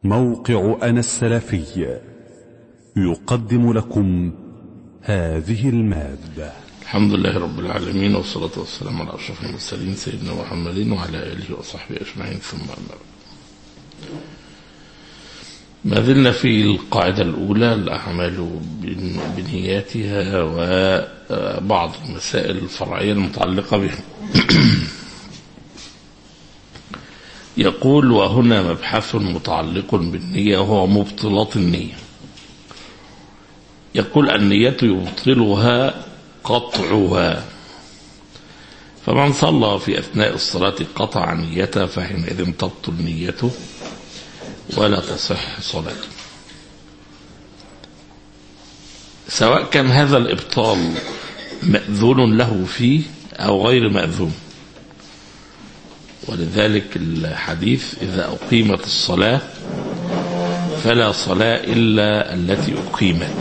موقع أنا السلفي يقدم لكم هذه المادة الحمد لله رب العالمين والصلاة والسلام على أشرف المرسلين سيدنا محمد وعلى آله وصحبه أجمعين ثم أما بعد ما زلنا في القاعدة الأولى الأعمال بنياتها وبعض المسائل الفرعية المتعلقة بها يقول وهنا مبحث متعلق بالنية وهو مبطلات النية يقول النية يبطلها قطعها فمن صلى في أثناء الصلاة قطع نيته فحينئذ تبطل نيته ولا تصح صلاته سواء كان هذا الإبطال مأذون له فيه أو غير مأذون ولذلك الحديث إذا أقيمت الصلاة فلا صلاة إلا التي أقيمت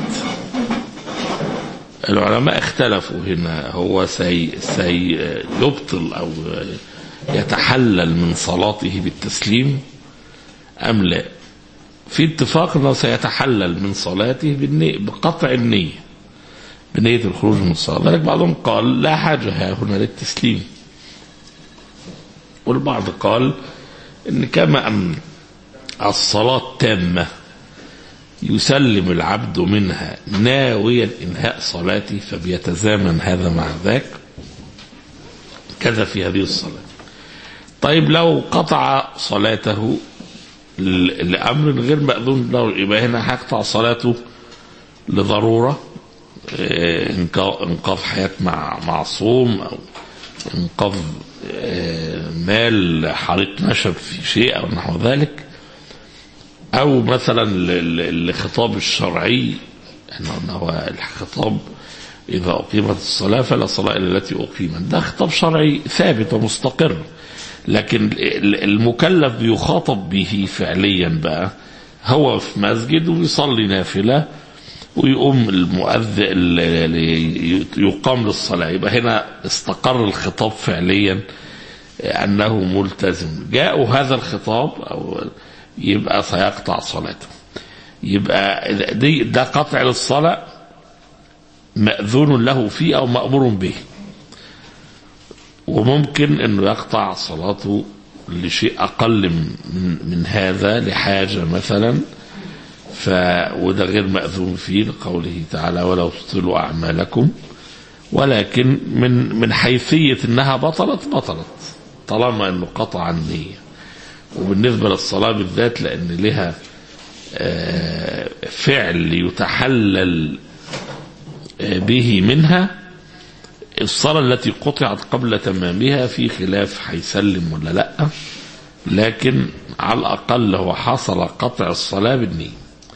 العلماء اختلفوا هنا هو سي سيبطل أو يتحلل من صلاته بالتسليم أم لا في اتفاق أنه سيتحلل من صلاته بقطع النية بنية الخروج من الصلاة ذلك بعضهم قال لا حاجة هنا للتسليم والبعض قال ان كما ان الصلاة تامة يسلم العبد منها ناويا انهاء صلاته فبيتزامن هذا مع ذاك كذا في هذه الصلاة طيب لو قطع صلاته لأمر غير مأذون له يبقى هنا هيقطع صلاته لضرورة انقاذ حياة مع معصوم أو انقاذ مال حريق نشب في شيء أو نحو ذلك أو مثلا الخطاب الشرعي أنه الخطاب إذا أقيمت الصلاة فلا صلاة إلا التي أقيمت ده خطاب شرعي ثابت ومستقر لكن المكلف بيخاطب به فعليا بقى هو في مسجد ويصلي نافلة ويقوم المؤذن يقام للصلاة يبقى هنا استقر الخطاب فعليا أنه ملتزم جاءوا هذا الخطاب أو يبقى سيقطع صلاته يبقى دي ده قطع للصلاة مأذون له فيه أو مأمور به وممكن أنه يقطع صلاته لشيء أقل من, من هذا لحاجة مثلا ف وده غير مأذون فيه لقوله تعالى ولو تبطلوا أعمالكم ولكن من من حيثية أنها بطلت بطلت طالما أنه قطع النية وبالنسبة للصلاة بالذات لأن لها فعل يتحلل به منها الصلاة التي قطعت قبل تمامها في خلاف هيسلم ولا لا لكن على الأقل هو حصل قطع الصلاة بالنية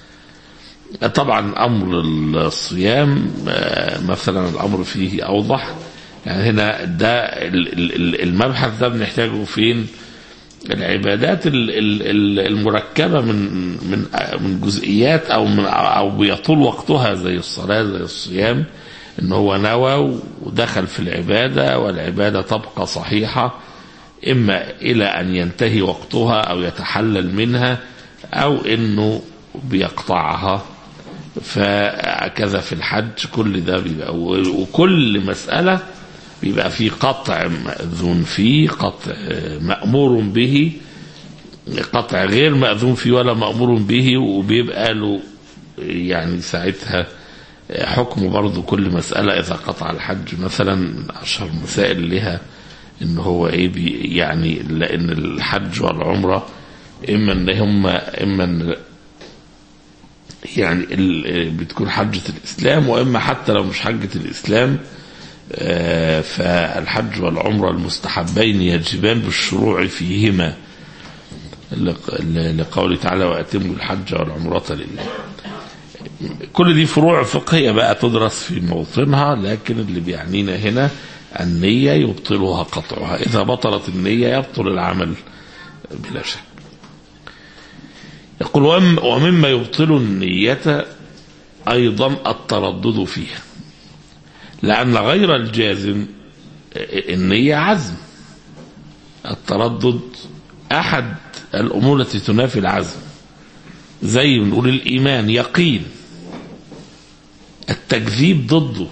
طبعا أمر الصيام مثلا الأمر فيه أوضح يعني هنا ده المبحث ده بنحتاجه فين العبادات المركبة من من من جزئيات أو من أو بيطول وقتها زي الصلاة زي الصيام ان هو نوى ودخل في العبادة والعبادة تبقى صحيحة اما الى ان ينتهي وقتها او يتحلل منها او انه بيقطعها فكذا في الحج كل ده بيبقى وكل مسألة بيبقى في قطع مأذون فيه قطع مأمور به قطع غير مأذون فيه ولا مأمور به وبيبقى له يعني ساعتها حكم برضه كل مسألة إذا قطع الحج مثلا أشهر مسائل لها إن هو إيه بي يعني لأن الحج والعمرة إما إن هم إما إن يعني بتكون حجة الإسلام وإما حتى لو مش حجة الإسلام فالحج والعمرة المستحبين يجبان بالشروع فيهما لقوله تعالى وأتموا الحج والعمرة لله كل دي فروع فقهية بقى تدرس في موطنها لكن اللي بيعنينا هنا النية يبطلها قطعها إذا بطلت النية يبطل العمل بلا شك يقول ومما يبطل النية أيضا التردد فيها لأن غير الجازم النية عزم التردد أحد الأمور التي تنافي العزم زي ما نقول الإيمان يقين التكذيب ضده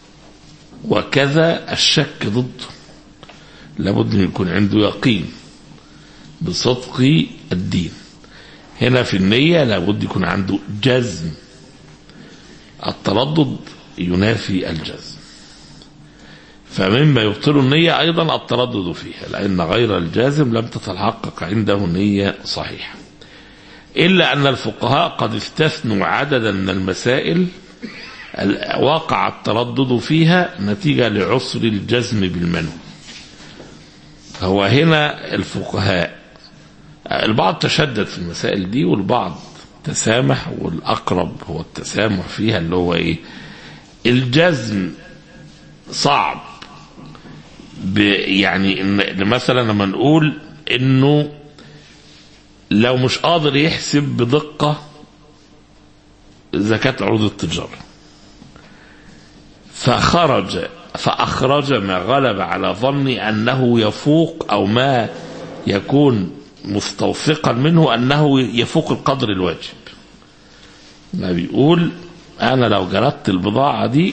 وكذا الشك ضده لابد أن يكون عنده يقين بصدق الدين هنا في النية لابد يكون عنده جزم التردد ينافي الجزم فمما يبطل النية أيضا التردد فيها لأن غير الجازم لم تتحقق عنده نية صحيحة إلا أن الفقهاء قد استثنوا عددا من المسائل وقع التردد فيها نتيجة لعسر الجزم بالمنع هو هنا الفقهاء البعض تشدد في المسائل دي والبعض تسامح والأقرب هو التسامح فيها اللي هو إيه الجزم صعب يعني إن مثلا لما نقول إنه لو مش قادر يحسب بدقة زكاة عروض التجارة فخرج فأخرج ما غلب على ظني أنه يفوق أو ما يكون مستوثقا منه أنه يفوق القدر الواجب ما بيقول أنا لو جردت البضاعة دي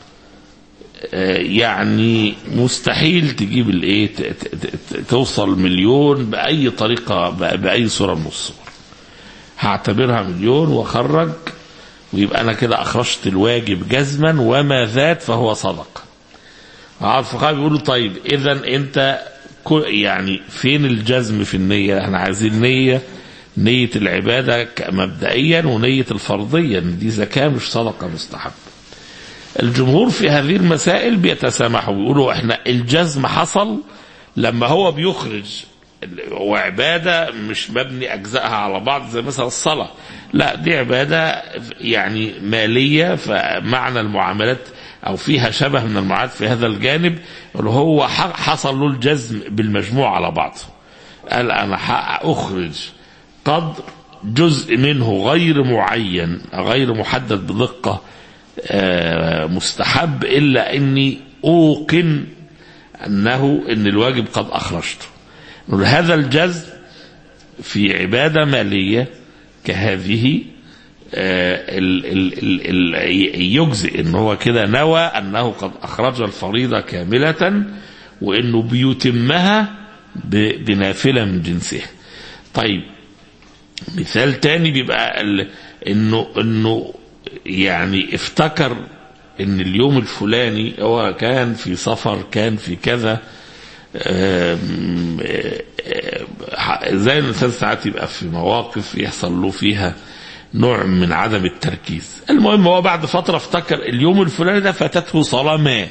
يعني مستحيل تجيب الايه توصل مليون باي طريقه باي صوره من الصور هعتبرها مليون واخرج ويبقى انا كده اخرجت الواجب جزما وما زاد فهو صدقه الفقهاء بيقولوا طيب اذا انت يعني فين الجزم في النيه احنا عايزين نيه نيه العباده مبدئيا ونيه الفرضيه ان دي زكاه مش صدقه مستحبه الجمهور في هذه المسائل بيتسامحوا بيقولوا احنا الجزم حصل لما هو بيخرج وعبادة مش مبني أجزائها على بعض زي مثلا الصلاة لا دي عبادة يعني مالية فمعنى المعاملات أو فيها شبه من المعاد في هذا الجانب اللي هو حصل له الجزم بالمجموع على بعض قال أنا أخرج قدر جزء منه غير معين غير محدد بدقة مستحب إلا أني أوقن أنه أن الواجب قد أخرجته هذا الجزم في عبادة مالية كهذه ال ال ال يجزئ ان هو كده نوى انه قد اخرج الفريضة كاملة وانه بيتمها بنافلة من جنسها طيب مثال تاني بيبقى انه انه يعني افتكر ان اليوم الفلاني هو كان في سفر كان في كذا زي الانسان ساعات يبقى في مواقف يحصل له فيها نوع من عدم التركيز المهم هو بعد فترة افتكر اليوم الفلاني ده فاتته صلاة ما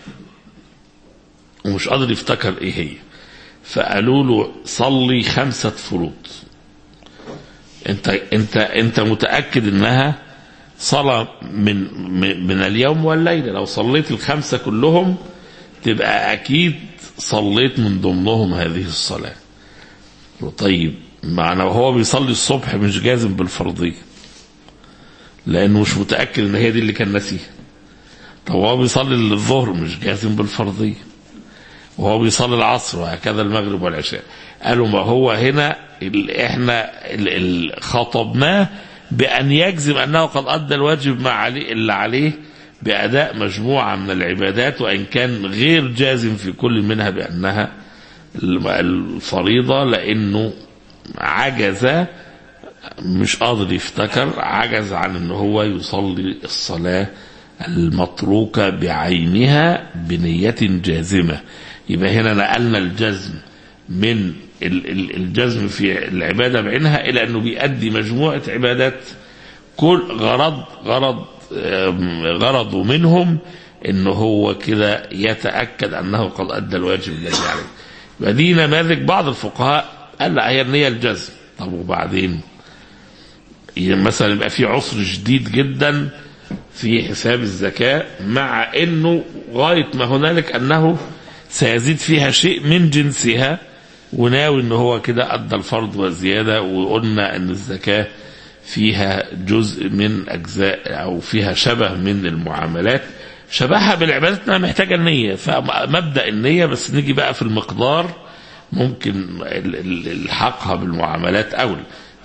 ومش قادر يفتكر ايه هي فقالوا له صلي خمسة فروض انت انت انت متأكد انها صلاة من من اليوم والليلة لو صليت الخمسة كلهم تبقى أكيد صليت من ضمنهم هذه الصلاة طيب معنى هو بيصلي الصبح مش جازم بالفرضية لأنه مش متأكد إن هي دي اللي كان ناسيها طب هو بيصلي الظهر مش جازم بالفرضية وهو بيصلي العصر وهكذا المغرب والعشاء قالوا ما هو هنا احنا خاطبناه بأن يجزم أنه قد أدى الواجب ما عليه اللي عليه بأداء مجموعة من العبادات وإن كان غير جازم في كل منها بأنها الفريضة لأنه عجز مش قادر يفتكر عجز عن أنه هو يصلي الصلاة المتروكة بعينها بنية جازمة يبقى هنا نقلنا الجزم من الجزم في العبادة بعينها إلى أنه بيأدي مجموعة عبادات كل غرض غرض غرضه منهم انه هو كده يتاكد انه قد ادى الواجب الذي عليه. يبقى دي نماذج بعض الفقهاء قال لا هي النيه الجزم طب وبعدين مثلا يبقى في عسر شديد جدا في حساب الزكاه مع انه غايه ما هنالك انه سيزيد فيها شيء من جنسها وناوي ان هو كده ادى الفرض والزياده وقلنا ان الزكاه فيها جزء من اجزاء او فيها شبه من المعاملات شبهها بالعبادات انها محتاجه النيه فمبدا النيه بس نيجي بقى في المقدار ممكن الحاقها بالمعاملات اولى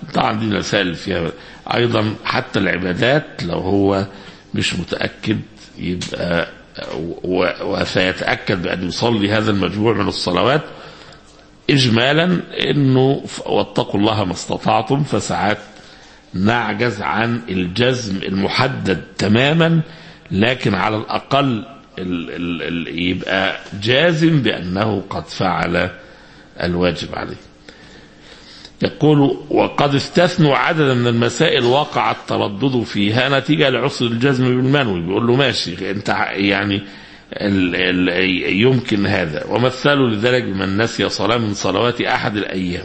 طبعا دي مسائل فيها ايضا حتى العبادات لو هو مش متاكد يبقى و- وسيتاكد بان يصلي هذا المجموع من الصلوات اجمالا انه ف- واتقوا الله ما استطعتم فساعات نعجز عن الجزم المحدد تماما لكن على الاقل ال ال ال يبقى جازم بانه قد فعل الواجب عليه. يقول وقد استثنوا عددا من المسائل وقع التردد فيها نتيجه لعسر الجزم بالمنوي بيقول له ماشي انت ع- يعني ال ال يمكن هذا ومثلوا لذلك بمن نسي صلاه من صلوات احد الايام.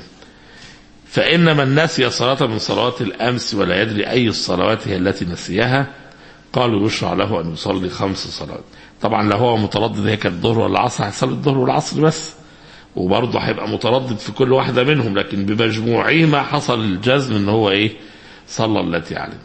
فإن من نسي صلاة من صلوات الأمس ولا يدري أي الصلوات هي التي نسيها قالوا يشرع له أن يصلي خمس صلوات طبعا لو هو متردد هي كانت الظهر ولا العصر هيصلي الظهر والعصر بس وبرضه هيبقى متردد في كل واحدة منهم لكن بمجموعهما حصل الجزم ان هو ايه صلى التي علم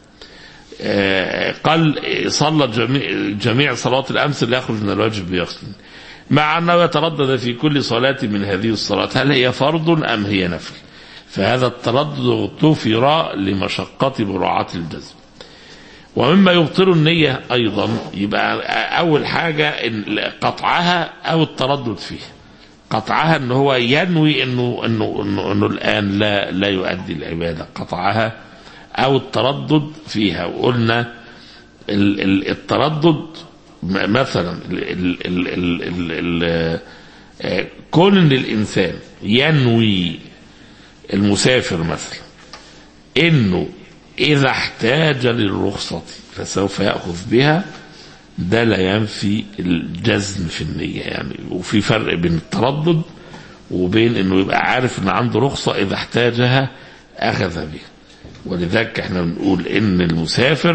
آه، قال صلى جميع, جميع صلوات الأمس اللي يخرج من الواجب بيقين مع أنه يتردد في كل صلاة من هذه الصلاة هل هي فرض أم هي نفل فهذا التردد اغتفر لمشقة مراعاة الجزم ومما يبطل النية أيضا يبقى أول حاجة إن قطعها أو التردد فيها قطعها ان هو ينوي انه انه انه, إنه الان لا لا يؤدي العباده قطعها او التردد فيها وقلنا ال ال التردد م- مثلا ال ال ال ال ال ال آه، كون ان الانسان ينوي المسافر مثلا انه اذا احتاج للرخصه فسوف ياخذ بها ده لا ينفي الجزم في النية يعني وفي فرق بين التردد وبين انه يبقى عارف ان عنده رخصة اذا احتاجها اخذ بها ولذلك احنا بنقول ان المسافر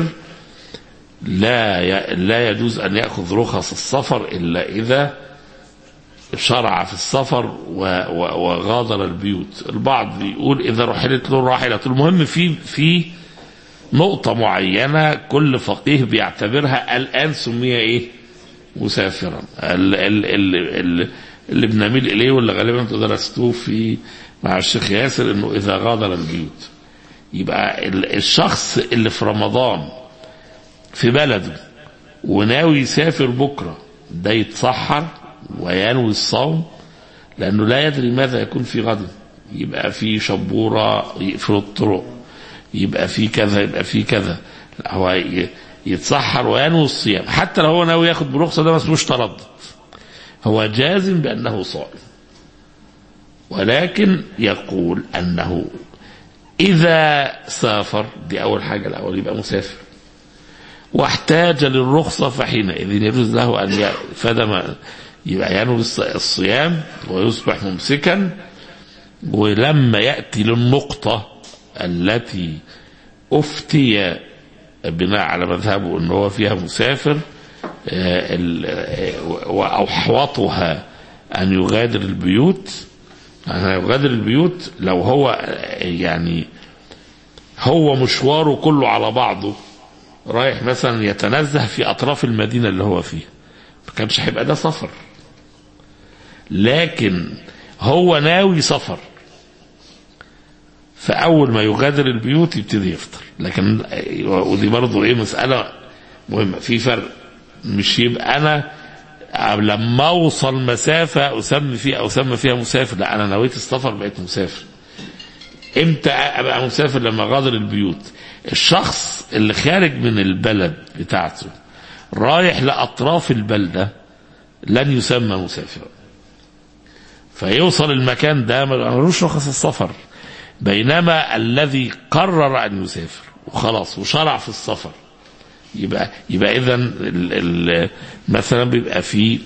لا ي... لا يجوز ان ياخذ رخص السفر الا اذا شرع في السفر و... و... وغادر البيوت البعض بيقول اذا رحلت له الراحله المهم في في نقطة معينة كل فقيه بيعتبرها الآن سمي إيه؟ مسافرا ال- ال- ال- ال- اللي بنميل إليه واللي غالبا انتوا درستوه في مع الشيخ ياسر إنه إذا غادر البيوت يبقى ال- الشخص اللي في رمضان في بلده وناوي يسافر بكرة ده يتسحر وينوي الصوم لأنه لا يدري ماذا يكون في غد يبقى في شبورة يقفل الطرق يبقى في كذا يبقى في كذا لا هو ي- يتسحر وينوي الصيام حتى لو هو ناوي ياخد برخصه ده ما اسموش تردد هو جازم بانه صائم ولكن يقول انه اذا سافر دي اول حاجه الاول يبقى مسافر واحتاج للرخصه فحينئذ يجوز له ان ي- فدم يبقى ينوي الص- الصيام ويصبح ممسكا ولما ياتي للنقطه التي افتي بناء على مذهبه ان هو فيها مسافر آه، ال- آه، واحوطها ان يغادر البيوت أن يغادر البيوت لو هو آه، يعني هو مشواره كله على بعضه رايح مثلا يتنزه في اطراف المدينه اللي هو فيها ما كانش هيبقى ده سفر لكن هو ناوي سفر فاول ما يغادر البيوت يبتدي يفطر لكن ودي برضه ايه مساله مهمه في فرق مش يبقى انا لما اوصل مسافه اسمي فيها او اسمي فيها مسافر لا انا نويت السفر بقيت مسافر امتى ابقى مسافر لما غادر البيوت الشخص اللي خارج من البلد بتاعته رايح لاطراف البلده لن يسمى مسافرا فيوصل المكان ده ملوش رخص السفر بينما الذي قرر ان يسافر وخلاص وشرع في السفر يبقى يبقى اذا مثلا بيبقى في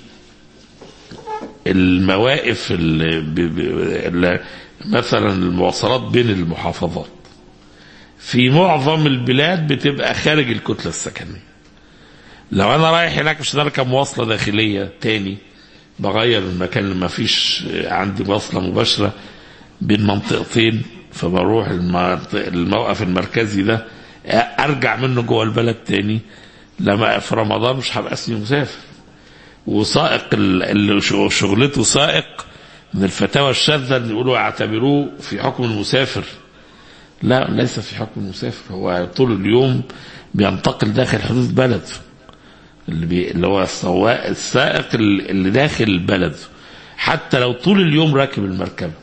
المواقف اللي ب- ب- اللي مثلا المواصلات بين المحافظات في معظم البلاد بتبقى خارج الكتله السكنيه لو انا رايح هناك مش هركب مواصله داخليه تاني بغير المكان اللي ما فيش عندي مواصله مباشره بين منطقتين فبروح المنطق- الموقف المركزي ده ارجع منه جوه البلد تاني لما في رمضان مش هبقى اسمي مسافر وسائق ال- اللي ش- شغلته سائق من الفتاوى الشاذة اللي يقولوا يعتبروه في حكم المسافر لا ليس في حكم المسافر هو طول اليوم بينتقل داخل حدود بلده اللي, بي... اللي هو السواق السائق اللي داخل البلد حتى لو طول اليوم راكب المركبة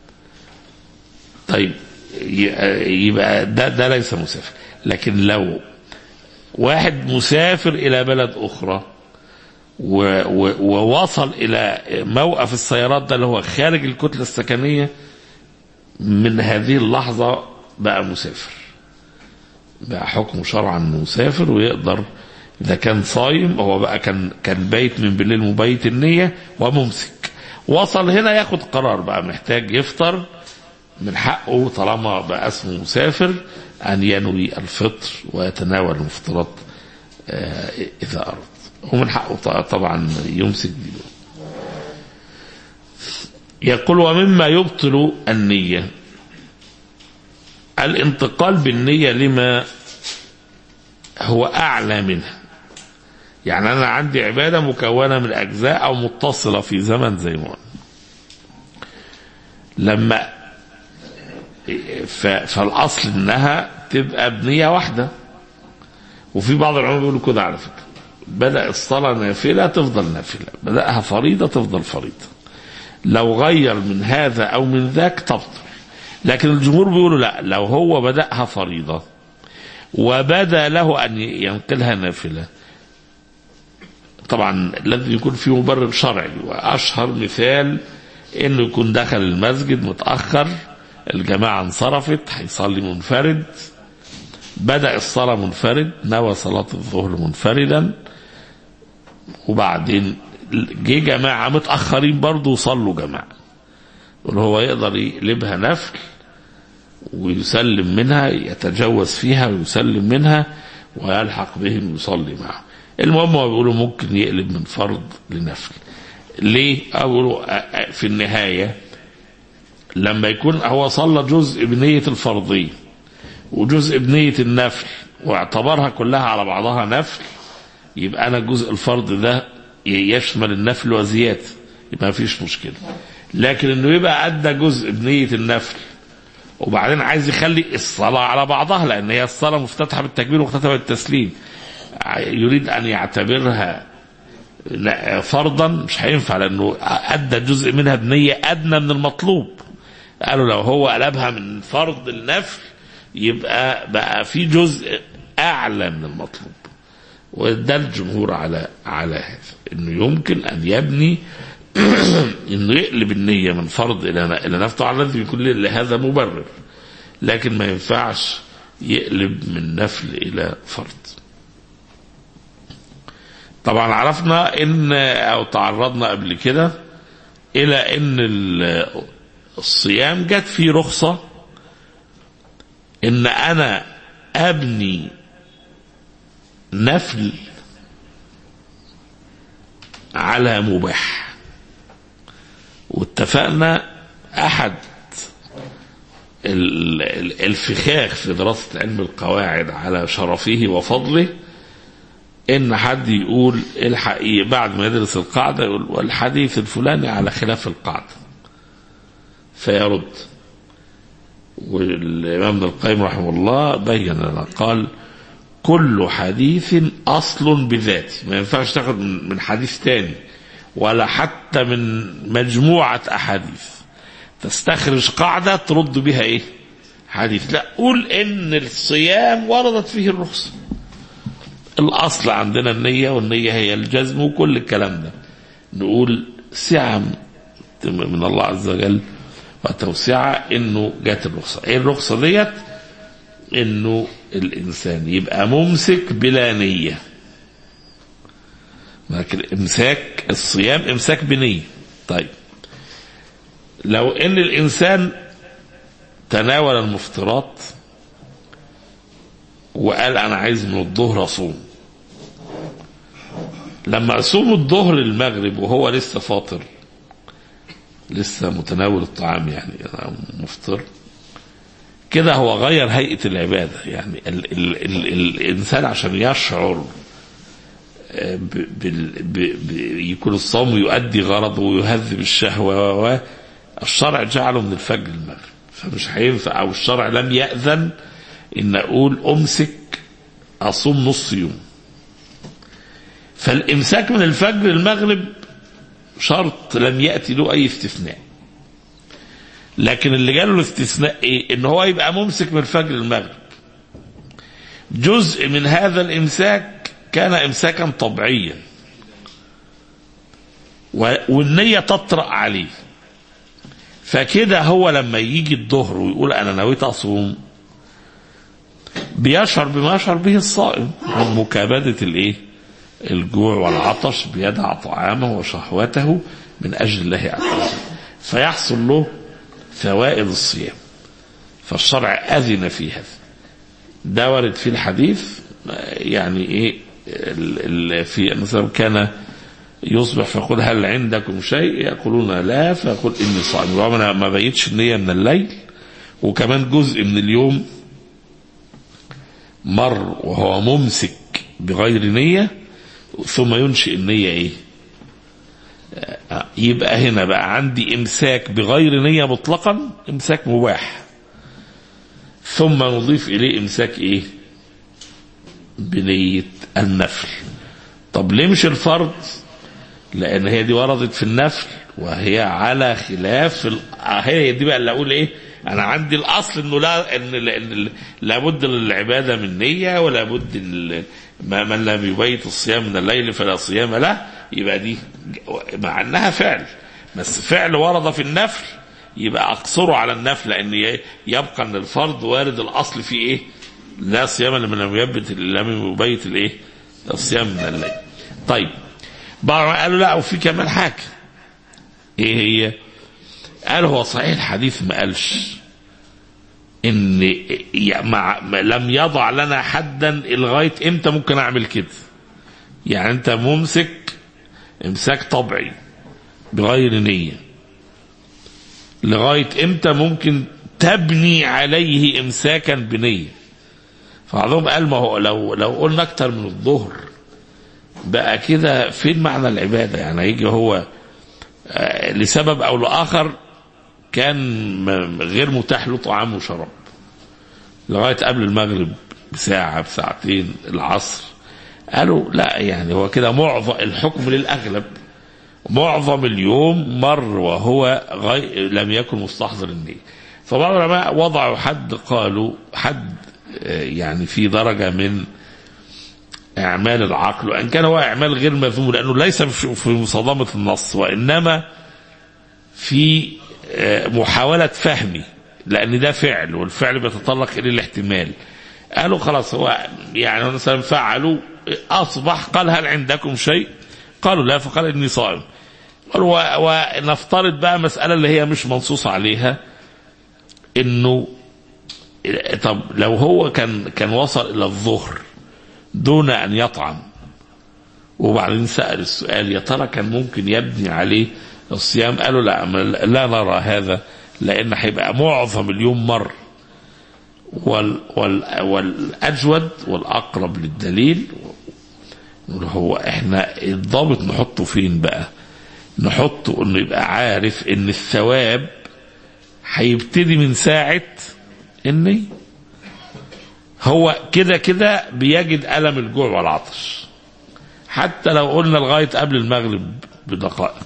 طيب يبقى ده ده ليس مسافر لكن لو واحد مسافر إلى بلد أخرى و... و... ووصل إلى موقف السيارات ده اللي هو خارج الكتلة السكنية من هذه اللحظة بقى مسافر بقى حكم شرعا مسافر ويقدر إذا كان صايم هو بقى كان كان بايت من بالليل مبيت النية وممسك وصل هنا ياخد قرار بقى محتاج يفطر من حقه طالما بقى اسمه مسافر أن ينوي الفطر ويتناول المفطرات إذا أراد ومن حقه طبعا يمسك دي يقول ومما يبطل النية الانتقال بالنية لما هو أعلى منها يعني أنا عندي عبادة مكونة من أجزاء أو متصلة في زمن زي ما لما فالأصل إنها تبقى بنية واحدة وفي بعض العلماء بيقولوا كده على فكرة بدأ الصلاة نافلة تفضل نافلة بدأها فريضة تفضل فريضة لو غير من هذا أو من ذاك تبطل لكن الجمهور بيقولوا لا لو هو بدأها فريضة وبدا له أن ينقلها نافلة طبعا لازم يكون في مبرر شرعي وأشهر مثال إنه يكون دخل المسجد متأخر الجماعة انصرفت هيصلي منفرد بدأ الصلاة منفرد نوى صلاة الظهر منفردا وبعدين جه جماعة متأخرين برضه وصلوا جماعة واللي هو يقدر يقلبها نفل ويسلم منها يتجوز فيها ويسلم منها ويلحق بهم يصلي معهم المهم هو بيقولوا ممكن يقلب من فرض لنفل ليه أقولوا في النهاية لما يكون هو صلى جزء بنية الفرضية وجزء بنية النفل واعتبرها كلها على بعضها نفل يبقى أنا جزء الفرض ده يشمل النفل وزيادة يبقى مفيش مشكلة لكن انه يبقى ادى جزء بنية النفل وبعدين عايز يخلي الصلاة على بعضها لان هي الصلاة مفتتحة بالتكبير ومختتمة بالتسليم يريد ان يعتبرها فرضا مش هينفع لانه ادى جزء منها بنية ادنى من المطلوب قالوا لو هو قلبها من فرض النفل يبقى بقى في جزء اعلى من المطلوب وده الجمهور على على هذا انه يمكن ان يبني انه يقلب النيه من فرض الى الى نفل طبعا لازم يكون لهذا مبرر لكن ما ينفعش يقلب من نفل الى فرض طبعا عرفنا ان او تعرضنا قبل كده الى ان الصيام جت فيه رخصه ان انا ابني نفل على مباح واتفقنا احد الفخاخ في دراسة علم القواعد على شرفه وفضله ان حد يقول الحقيقة بعد ما يدرس القاعدة يقول والحديث الفلاني على خلاف القاعدة فيرد والامام ابن القيم رحمه الله بين لنا قال كل حديث اصل بذاته ما ينفعش تاخد من حديث تاني ولا حتى من مجموعة أحاديث تستخرج قاعدة ترد بها إيه حديث لا قول إن الصيام وردت فيه الرخصة الأصل عندنا النية والنية هي الجزم وكل الكلام ده نقول سعة من الله عز وجل وتوسعة إنه جات الرخصة إيه الرخصة ديت إنه الإنسان يبقى ممسك بلا نية لكن امساك الصيام امساك بنيه طيب لو ان الانسان تناول المفطرات وقال انا عايز من الظهر اصوم لما اصوم الظهر المغرب وهو لسه فاطر لسه متناول الطعام يعني أنا مفطر كده هو غير هيئة العبادة يعني ال ال ال الإنسان عشان يشعر يكون الصوم يؤدي غرضه ويهذب الشهوة و الشرع جعله من الفجر المغرب فمش هينفع او الشرع لم يأذن ان اقول امسك اصوم نص يوم فالامساك من الفجر المغرب شرط لم يأتي له اي استثناء لكن اللي جاله الاستثناء ايه ان هو يبقى ممسك من الفجر المغرب جزء من هذا الامساك كان امساكا طبيعيا و- والنية تطرأ عليه فكده هو لما يجي الظهر ويقول انا نويت اصوم بيشعر بما يشعر به الصائم من مكابدة الايه الجوع والعطش بيدع طعامه وشهوته من اجل الله عز وجل فيحصل له فوائد الصيام فالشرع اذن في هذا ده ورد في الحديث يعني ايه ال- ال- في مثلا كان يصبح فيقول هل عندكم شيء يقولون لا فيقول اني صائم رغم انا ما بيتش النيه من الليل وكمان جزء من اليوم مر وهو ممسك بغير نيه ثم ينشئ النيه ايه آه، يبقى هنا بقى عندي امساك بغير نيه مطلقا امساك مباح ثم نضيف اليه امساك ايه بنيه النفل طب ليه مش الفرض لان هي دي وردت في النفل وهي على خلاف ال... آه هي دي بقى اللي اقول ايه انا عندي الاصل انه لا ان ان لابد للعباده من نيه ولا بد ال- ما من لم يبيت الصيام من الليل فلا صيام له يبقى دي مع انها فعل بس فعل ورد في النفل يبقى اقصره على النفل لان ي- يبقى ان الفرض وارد الاصل فيه ايه لا صيام لمن لم يبت لم يبيت الايه الصيام من الليل طيب بعض قالوا لا وفي كمان حاجه ايه هي قال هو صحيح الحديث ما قالش ان ي- مع ما- لم يضع لنا حدا لغايه امتى ممكن اعمل كده يعني انت ممسك امساك طبيعي بغير نيه لغايه امتى ممكن تبني عليه امساكا بنيه فبعضهم قال ما هو لو لو قلنا اكتر من الظهر بقى كده فين معنى العباده يعني هيجي هو آه، لسبب او لاخر كان م- غير متاح له طعام وشراب لغايه قبل المغرب بساعه بساعتين العصر قالوا لا يعني هو كده معظم الحكم للاغلب معظم اليوم مر وهو غي... لم يكن مستحضر النية فبعض العلماء وضعوا حد قالوا حد آه، يعني في درجة من إعمال العقل وإن كان هو إعمال غير مذموم لأنه ليس في في مصادمة النص وإنما في آه، محاولة فهمه لأن ده فعل والفعل بيتطلق إلى الاحتمال قالوا خلاص هو يعني مثلا فعلوا أصبح قال هل عندكم شيء قالوا لا فقال إني صائم قالوا و- ونفترض بقى مسألة اللي هي مش منصوص عليها إنه طب لو هو كان كان وصل إلى الظهر دون أن يطعم وبعدين سأل السؤال يا ترى كان ممكن يبني عليه الصيام قالوا لا ما- لا نرى هذا لأن هيبقى معظم اليوم مر وال وال والأجود والأقرب للدليل هو احنا الضابط نحطه فين بقى نحطه انه يبقى عارف ان الثواب هيبتدي من ساعة النية هو كده كده بيجد ألم الجوع والعطش حتى لو قلنا لغاية قبل المغرب بدقائق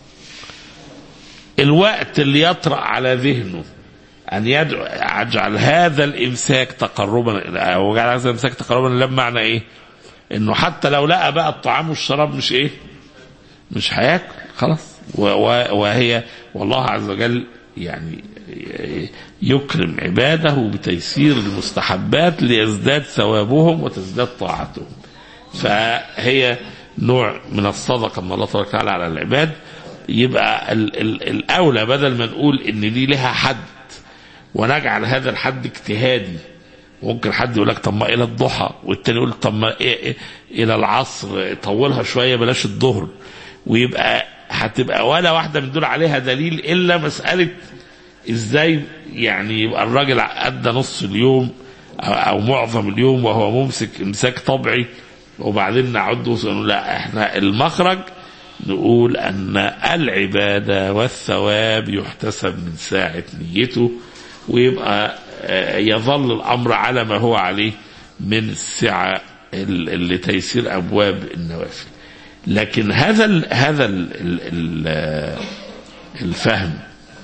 الوقت اللي يطرأ على ذهنه أن يدعو يجعل هذا الإمساك تقربا أو يجعل هذا الإمساك تقربا لله بمعنى إيه؟ إنه حتى لو لقى بقى الطعام والشراب مش إيه؟ مش هياكل خلاص و- و- وهي والله عز وجل يعني يكرم عباده بتيسير المستحبات ليزداد ثوابهم وتزداد طاعتهم فهي نوع من الصدقه من الله تبارك وتعالى على العباد يبقى ال ال الاولى بدل ما نقول ان دي لها حد ونجعل هذا الحد اجتهادي ممكن حد يقول لك طب ما الى الضحى والتاني يقول طب ما إيه إيه الى العصر طولها شويه بلاش الظهر ويبقى هتبقى ولا واحده من دول عليها دليل الا مساله ازاي يعني يبقى الراجل ادى نص اليوم او أو معظم اليوم وهو ممسك امساك طبيعي وبعدين نعد ونقول لا احنا المخرج نقول ان العباده والثواب يحتسب من ساعه نيته ويبقى آه، يظل الامر على ما هو عليه من السعه ال- لتيسير ابواب النوافل لكن هذا ال هذا ال ال ال الفهم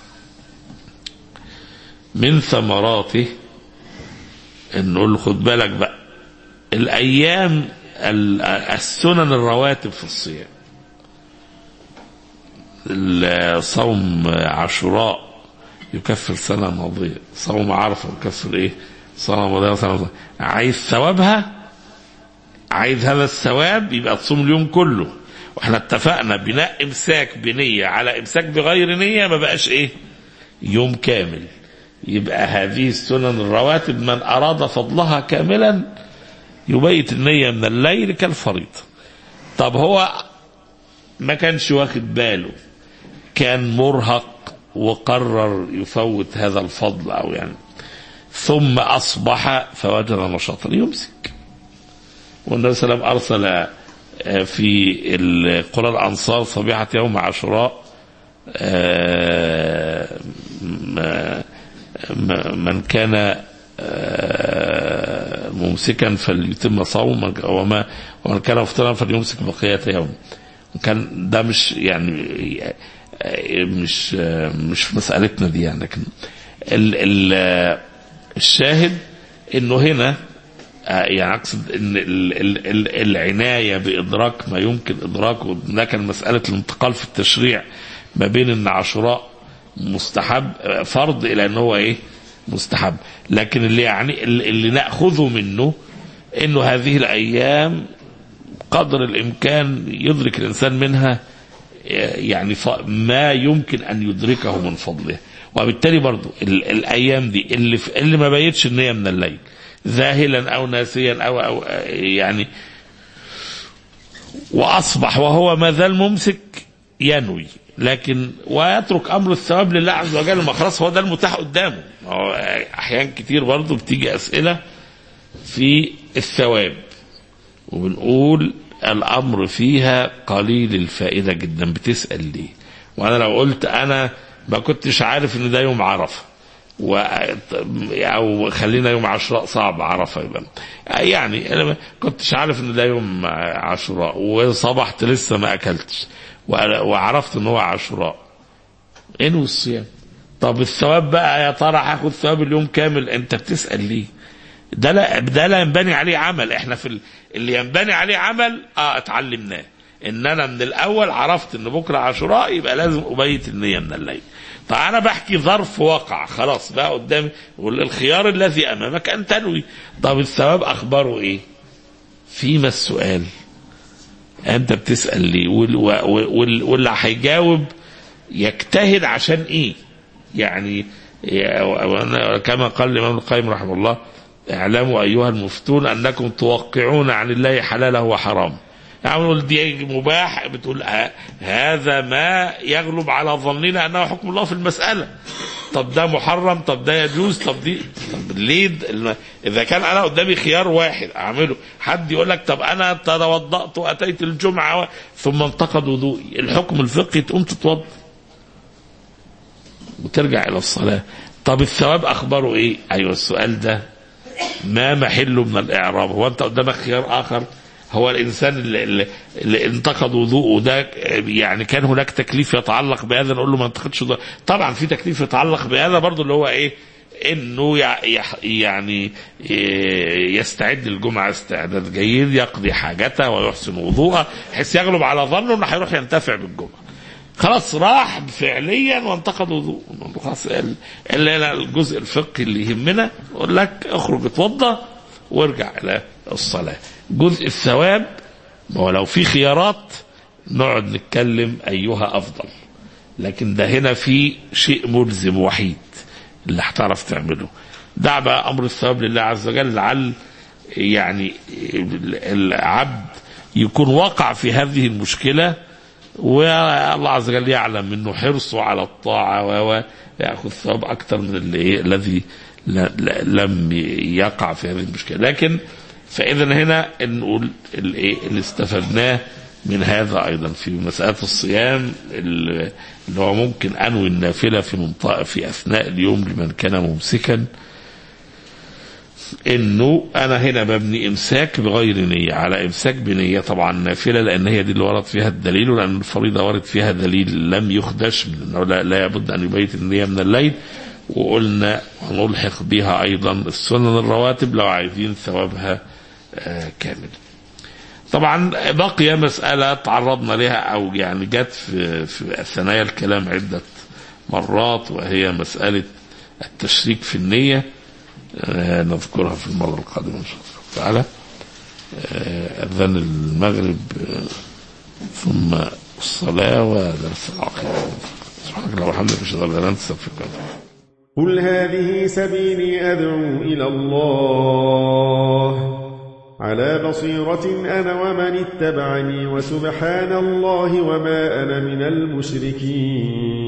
من ثمراته ان نقول له خد بالك بقى الايام ال- السنن الرواتب في الصيام صوم عاشوراء يكفر سنة ماضية صوم عرفة يكفر ايه سنة ماضية سنة ماضية عايز ثوابها عايز هذا الثواب يبقى تصوم اليوم كله واحنا اتفقنا بناء امساك بنية على امساك بغير نية ما بقاش ايه يوم كامل يبقى هذه السنن الرواتب من اراد فضلها كاملا يبيت النية من الليل كالفريضة طب هو ما كانش واخد باله كان مرهق وقرر يفوت هذا الفضل او يعني ثم اصبح فوجد نشاطا يمسك والنبي صلى الله عليه وسلم ارسل آه، في القرى الانصار صبيحه يوم عاشوراء آه، ما- ما- من كان آه، ممسكا فليتم صوما وما ومن كان مفطرا فليمسك بقيه يوم كان ده مش يعني آه، مش آه، مش مسألتنا دي يعني لكن ال ال آه، الشاهد انه هنا آه، يعني اقصد ان ال ال ال العنايه بادراك ما يمكن ادراكه ده كان مساله الانتقال في التشريع ما بين ان عاشوراء مستحب آه، فرض الى ان هو ايه مستحب لكن اللي يعني اللي ناخذه منه انه هذه الايام قدر الامكان يدرك الانسان منها يعني ف- ما يمكن ان يدركه من فضله وبالتالي برضو ال- الايام دي اللي في اللي ما بيتش النيه من الليل ذاهلا او ناسيا او او يعني واصبح وهو ما زال ممسك ينوي لكن ويترك امر الثواب لله عز وجل ما خلاص هو ده المتاح قدامه هو احيان كتير برضو بتيجي اسئله في الثواب وبنقول الامر فيها قليل الفائده جدا بتسال ليه وانا لو قلت انا ما كنتش عارف ان ده يوم عرفه و او خلينا يوم عاشوراء صعب عرفه يبقى يعني انا ما كنتش عارف ان ده يوم عاشوراء وصبحت لسه ما اكلتش وع- وعرفت ان هو عاشوراء انوي الصيام طب الثواب بقى يا ترى هاخد ثواب اليوم كامل انت بتسال ليه ده لا ده لا ينبني عليه عمل احنا في ال- اللي ينبني عليه عمل اه اتعلمناه ان انا من الاول عرفت ان بكره عاشوراء يبقى لازم ابيت النيه من الليل طب انا بحكي ظرف واقع خلاص بقى قدامي والخيار الذي امامك ان تنوي طب الثواب اخباره ايه فيما السؤال انت بتسال ليه وال- وال- واللي هيجاوب يجتهد عشان ايه يعني يا- كما قال الامام القيم رحمه الله اعلموا ايها المفتون انكم توقعون عن الله حلاله وحرامه يعني نقول دي مباح بتقول ه- هذا ما يغلب على ظننا انه حكم الله في المساله طب ده محرم طب ده يجوز طب دي طب ليه د- الم- اذا كان انا قدامي خيار واحد اعمله حد يقول لك طب انا توضأت واتيت الجمعه و... ثم انتقد وضوئي الحكم الفقهي تقوم تتوضا وترجع الى الصلاه طب الثواب اخباره ايه ايوه السؤال ده ما محله من الاعراب هو انت قدامك خيار اخر هو الانسان اللي, اللي, اللي انتقد وضوءه ده يعني كان هناك تكليف يتعلق بهذا نقول له ما انتقدش وضوء طبعا في تكليف يتعلق بهذا برضه اللي هو ايه انه يع- يح- يعني إيه يستعد الجمعه استعداد جيد يقضي حاجته ويحسن وضوءه بحيث يغلب على ظنه انه هيروح ينتفع بالجمعه خلاص راح فعليا وانتقد وضوء خلاص ال- ال- الجزء الفقهي اللي يهمنا يقول لك اخرج اتوضى وارجع الى الصلاه جزء الثواب ما هو لو في خيارات نقعد نتكلم ايها افضل لكن ده هنا في شيء ملزم وحيد اللي هتعرف تعمله دع بقى امر الثواب لله عز وجل لعل يعني العبد يكون وقع في هذه المشكله والله عز وجل يعلم انه حرصه على الطاعه و ياخذ ثواب اكثر من اللي إيه الذي لا- لا- لم يقع في هذه المشكله لكن فاذا هنا نقول الايه اللي استفدناه من هذا أيضا في مسألة الصيام اللي هو ممكن أنوي النافلة في منطقة في أثناء اليوم لمن كان ممسكا انه انا هنا ببني امساك بغير نيه على امساك بنيه طبعا نافله لان هي دي اللي ورد فيها الدليل ولان الفريضه ورد فيها دليل لم يخدش من انه لا, لا يبد ان يبيت النيه من الليل وقلنا ونلحق بها ايضا السنن الرواتب لو عايزين ثوابها آه كامل. طبعا بقي مساله تعرضنا لها او يعني جت في في ثنايا الكلام عده مرات وهي مساله التشريك في النيه آه نذكرها في المرة القادمة إن شاء الله تعالى آه أذان المغرب آه ثم الصلاة ودرس العقيدة سبحانك اللهم وبحمدك أشهد أن لا إله إلا أنت أستغفرك قل هذه سبيلي أدعو إلى الله على بصيرة أنا ومن اتبعني وسبحان الله وما أنا من المشركين